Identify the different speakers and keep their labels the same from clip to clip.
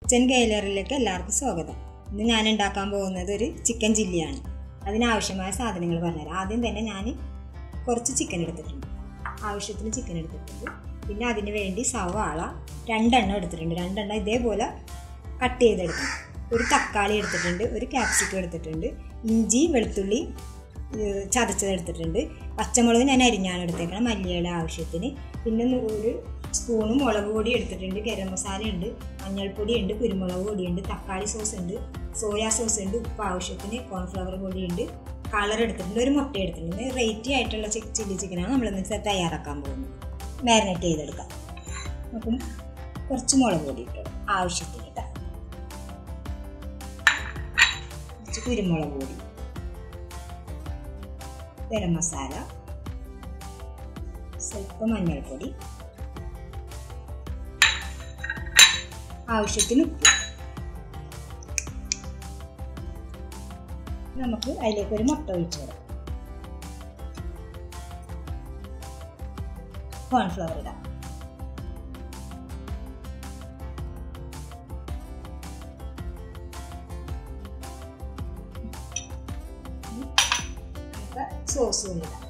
Speaker 1: Kitchen ഗൈലറിലേക്ക് എല്ലാവർക്കും സ്വാഗതം ഇന്ന് ഞാൻ ഉണ്ടാക്കാൻ പോകുന്നത് ഒരു ചിക്കൻ ചില്ലിയാണ് അതിനാവശ്യമായ സാധനങ്ങൾ പറഞ്ഞുതരാം ആദ്യം തന്നെ ഞാൻ കുറച്ച് ചിക്കൻ എടുത്തിട്ടുണ്ട് ആവശ്യത്തിന് ചിക്കൻ എടുത്തിട്ടുണ്ട് പിന്നെ അതിന് വേണ്ടി സവാള രണ്ടെണ്ണം എടുത്തിട്ടുണ്ട് രണ്ടെണ്ണം ഇതേപോലെ കട്ട് ചെയ്തെടുക്കണം ഒരു തക്കാളി എടുത്തിട്ടുണ്ട് ഒരു ക്യാപ്സിക്കം എടുത്തിട്ടുണ്ട് ഇഞ്ചി വെളുത്തുള്ളി ഏഹ് ചതച്ചത് എടുത്തിട്ടുണ്ട് പച്ചമുളക് ഞാൻ അരിഞ്ഞാണ് എടുത്തേക്കണം മല്ലിയില ആവശ്യത്തിന് പിന്നെ ന- ഒരു സ്പൂണ് മുളക് പൊടി എടുത്തിട്ടുണ്ട് ഗരം മസാല ഉണ്ട് മഞ്ഞൾപ്പൊടി ഉണ്ട് കുരുമുളക് പൊടിയുണ്ട് തക്കാളി സോസ് ഉണ്ട് സോയാ സോസ് ഉണ്ട് ഉപ്പ് ആവശ്യത്തിന് കോൺഫ്ലവർ പൊടിയുണ്ട് കളർ എടുത്തിട്ടുണ്ട് ഒരു മുട്ട എടുത്തിട്ടുണ്ട് റേറ്റി ആയിട്ടുള്ള ചി- ചില്ലി ചിക്കനാണ് നമ്മളിന്ന് തയ്യാറാക്കാൻ പോകുന്നത് മാരിനേറ്റ് ചെയ്തെടുക്കാം അപ്പം കുറച്ച് മുളക് പൊടി ഇട്ടു ആവശ്യത്തിന് ഇട്ടാം കുറച്ച് കുരുമുളക് പൊടി ഗരം മസാല സ്വല്പം മഞ്ഞൾപ്പൊടി ആവശ്യത്തിന് ഉപ്പ് നമുക്ക് അതിലേക്ക് ഒരു മുട്ട ഒഴിച്ചു കൊടുക്കാം കോൺഫ്ലവർ ഇടാം നമുക്ക് സോസും ഇടാം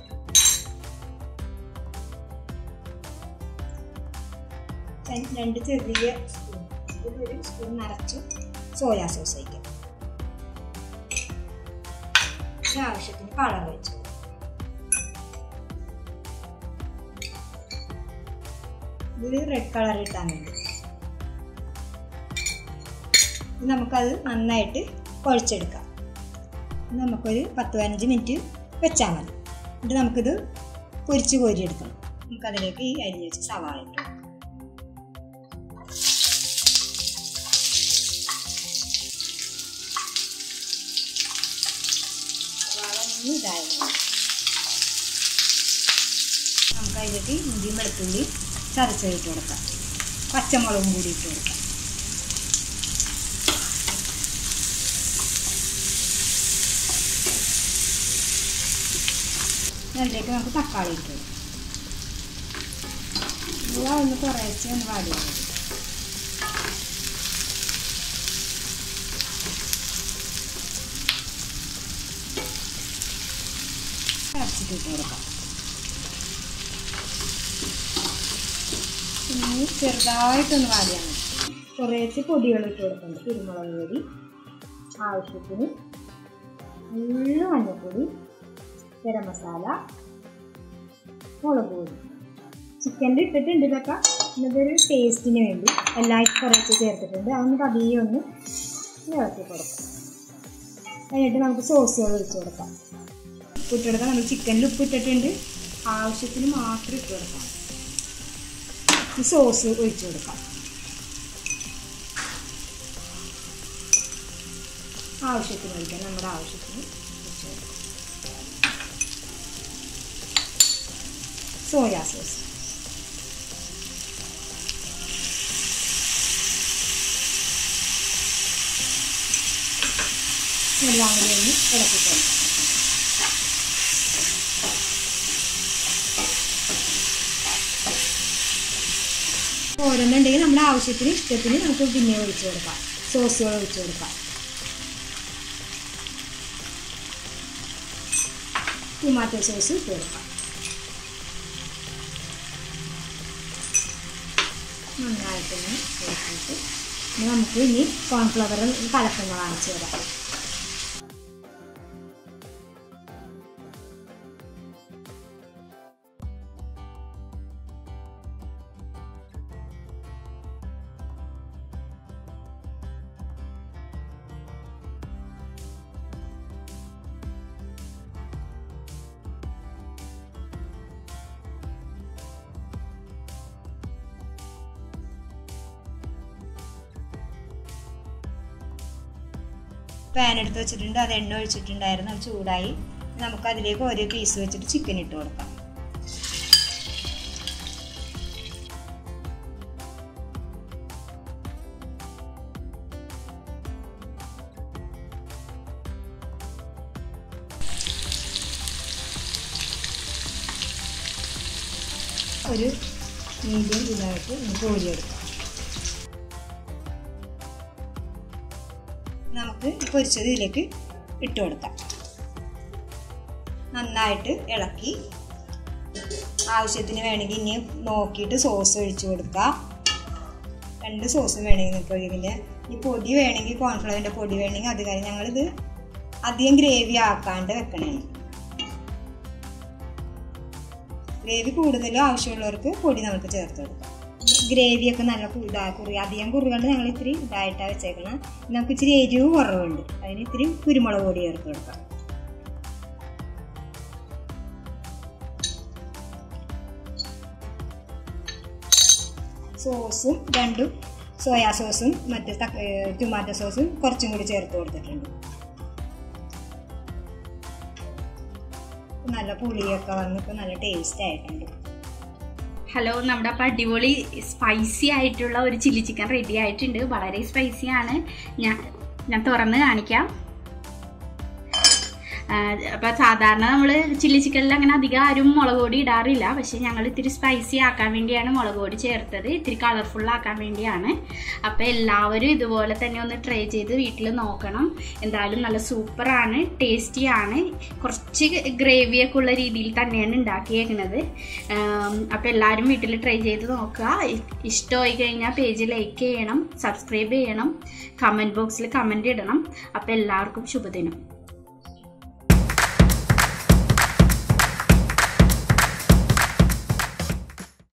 Speaker 1: ര- രണ്ട് ചെറിയ സ്പൂൺ ഇതിലൊരു സ്പൂൺ നിറച്ച് സോയാ സോസ് വയ്ക്കാം ഇതിന് ആവശ്യത്തിന് കളർ വെച്ചു ഇതിൽ റെഡ് കളർ ഇട്ടാൻ വേണ്ടി ഇനി നമുക്കത് നന്നായിട്ട് കുഴച്ചെടുക്കാം ഇനി നമുക്കൊരു പത്ത് പതിനഞ്ച് മിനിറ്റ് വെച്ചാൽ മതി എന്നിട്ട് നമുക്കിത് പൊരിച്ച് കോരിയെടുക്കണം നമുക്കതിലേക്ക് ഈ അരിഞ്ഞ് വെച്ച് സവാള ഇട്ട് കൊടുക്കാം. സവാള ഒന്ന് ഇതായി മതി. നമുക്ക് അതിലേക്ക് ഇഞ്ചിയും വെളുത്തുള്ളി ചതച്ചിട്ട് കൊടുക്കാം പച്ചമുളകും കൂടി ഇട്ട് കൊടുക്കാം അതിലേക്ക് നമുക്ക് തക്കാളി ഇട്ട് കൊടുക്കാം ഇവ ഒന്ന് കുറേശ്ശെ ഒന്ന് വാടിയാൽ മതി അരച്ചിട്ട് ഇട്ട് കൊടുക്കാം പിന്നെ ചെറുതായിട്ടൊന്ന് വാടിയാൽ മതി കുറേശ്ശെ പൊടികൾ ഇട്ട് കൊടുക്കുന്നുണ്ട് കുരുമുളക് പൊടി ആവശ്യത്തിന് നല്ല മഞ്ഞൾപ്പൊടി ഗരം മസാല മുളക് പൊടി ചിക്കനിൽ ഇട്ടിട്ടുണ്ട് ഇതൊക്കെ ഇതൊരു ടേസ്റ്റിന് വേണ്ടി എല്ലാം കുറച്ച് ചേർത്തിട്ടുണ്ട് അതൊന്ന് പതിയെ ഒന്ന് ഇളക്കി കൊടുക്കാം എന്നിട്ട് നമുക്ക് സോസുകൾ ഒഴിച്ച് കൊടുക്കാം ഉപ്പിട്ട് കൊടുക്കാം നമ്മൾ ചിക്കനിൽ ഉപ്പ് ഇട്ടിട്ടുണ്ട് ആവശ്യത്തിന് മാത്രം ഇട്ട് കൊടുക്കാം ഈ സോസ് ഒഴിച്ച് കൊടുക്കാം ആവശ്യത്തിന് ഒഴിക്കാം നമ്മുടെ ആവശ്യത്തിന് ഒഴിച്ച് കൊടുക്കാം സോയാ സോസ് എല്ലാം കൂടി ഒന്ന് ഇളക്കിക്കണം ഓരോന്നുണ്ടെങ്കിൽ നമ്മുടെ ആവശ്യത്തിന് ഇഷ്ടത്തിന് നമുക്ക് പിന്നെ ഒഴിച്ചു കൊടുക്കാം സോസുകൾ ഒഴിച്ചു കൊടുക്കാം ടൊമാറ്റോ സോസ് ഇട്ട് കൊടുക്കാം നന്നായിട്ടൊന്ന് ഇളക്കിയിട്ട് ഇനി നമുക്ക് ഇനി കോൺഫ്ലവർ കലക്കുന്ന കാണിച്ചു തരാം പാൻ എടുത്ത് വെച്ചിട്ടുണ്ട് അത് എണ്ണ ഒഴിച്ചിട്ടുണ്ടായിരുന്നു അത് ചൂടായി നമുക്ക് അതിലേക്ക് ഓരോ പീസ് വെച്ചിട്ട് ചിക്കൻ ഇട്ട് കൊടുക്കാം ഒരു മീഡിയം ഇതായിട്ട് നമുക്ക് കോരിയെടുക്കാം നമുക്ക് ഈ പൊരിച്ചത് ഇതിലേക്ക് ഇട്ട് കൊടുക്കാം നന്നായിട്ട് ഇളക്കി ആവശ്യത്തിന് വേണമെങ്കിൽ ഇനി നോക്കിയിട്ട് സോസ് ഒഴിച്ചു കൊടുക്കാം രണ്ട് സോസും വേണമെങ്കിൽ നിങ്ങൾക്ക് ഇതിൻ്റെ ഈ പൊടി വേണമെങ്കിൽ കോൺഫ്ലവറിൻ്റെ പൊടി വേണമെങ്കിൽ അത് കാര്യം ഞങ്ങളിത് അധികം ഗ്രേവി ആക്കാണ്ട് വെക്കണേ ഗ്രേവി കൂടുതലും ആവശ്യമുള്ളവർക്ക് പൊടി നമുക്ക് ചേർത്ത് കൊടുക്കാം ഗ്രേവിയൊക്കെ നല്ല ഇതാ കുറി അധികം കുറുകൊണ്ട് ഞങ്ങൾ ഇത്തിരി ഇതായിട്ടാണ് വെച്ചേക്കണം നമുക്ക് ഇച്ചിരി എരിവ് കുറവുണ്ട് അതിന് ഇത്തിരി കുരുമുളക് പൊടി ചേർത്ത് കൊടുക്കാം സോസും രണ്ടും സോയാ സോസും മറ്റേ ടൊമാറ്റോ സോസും കുറച്ചും കൂടി ചേർത്ത് കൊടുത്തിട്ടുണ്ട് നല്ല പുളിയൊക്കെ വന്നിപ്പോൾ നല്ല ടേസ്റ്റ് ആയിട്ടുണ്ട്
Speaker 2: ഹലോ നമ്മുടെ അപ്പം അടിപൊളി സ്പൈസി ആയിട്ടുള്ള ഒരു ചില്ലി ചിക്കൻ റെഡി ആയിട്ടുണ്ട് വളരെ സ്പൈസി ആണ് ഞാൻ ഞാൻ തുറന്ന് കാണിക്കാം അപ്പം സാധാരണ നമ്മൾ ചില്ലി ചിക്കനിൽ അങ്ങനെ അധികം ആരും മുളക് പൊടി ഇടാറില്ല പക്ഷെ ഞങ്ങൾ ഇത്തിരി സ്പൈസി ആക്കാൻ വേണ്ടിയാണ് മുളക് പൊടി ചേർത്തത് ഇത്തിരി കളർഫുൾ ആക്കാൻ വേണ്ടിയാണ് അപ്പം എല്ലാവരും ഇതുപോലെ തന്നെ ഒന്ന് ട്രൈ ചെയ്ത് വീട്ടിൽ നോക്കണം എന്തായാലും നല്ല സൂപ്പറാണ് ടേസ്റ്റിയാണ് കുറച്ച് ഗ്രേവിയൊക്കെ ഉള്ള രീതിയിൽ തന്നെയാണ് ഉണ്ടാക്കിയേക്കുന്നത് അപ്പം എല്ലാവരും വീട്ടിൽ ട്രൈ ചെയ്ത് നോക്കുക ഇഷ്ടമായി കഴിഞ്ഞാൽ പേജ് ലൈക്ക് ചെയ്യണം സബ്സ്ക്രൈബ് ചെയ്യണം കമൻറ്റ് ബോക്സിൽ കമൻറ്റ് ഇടണം അപ്പം എല്ലാവർക്കും ശുഭദിനം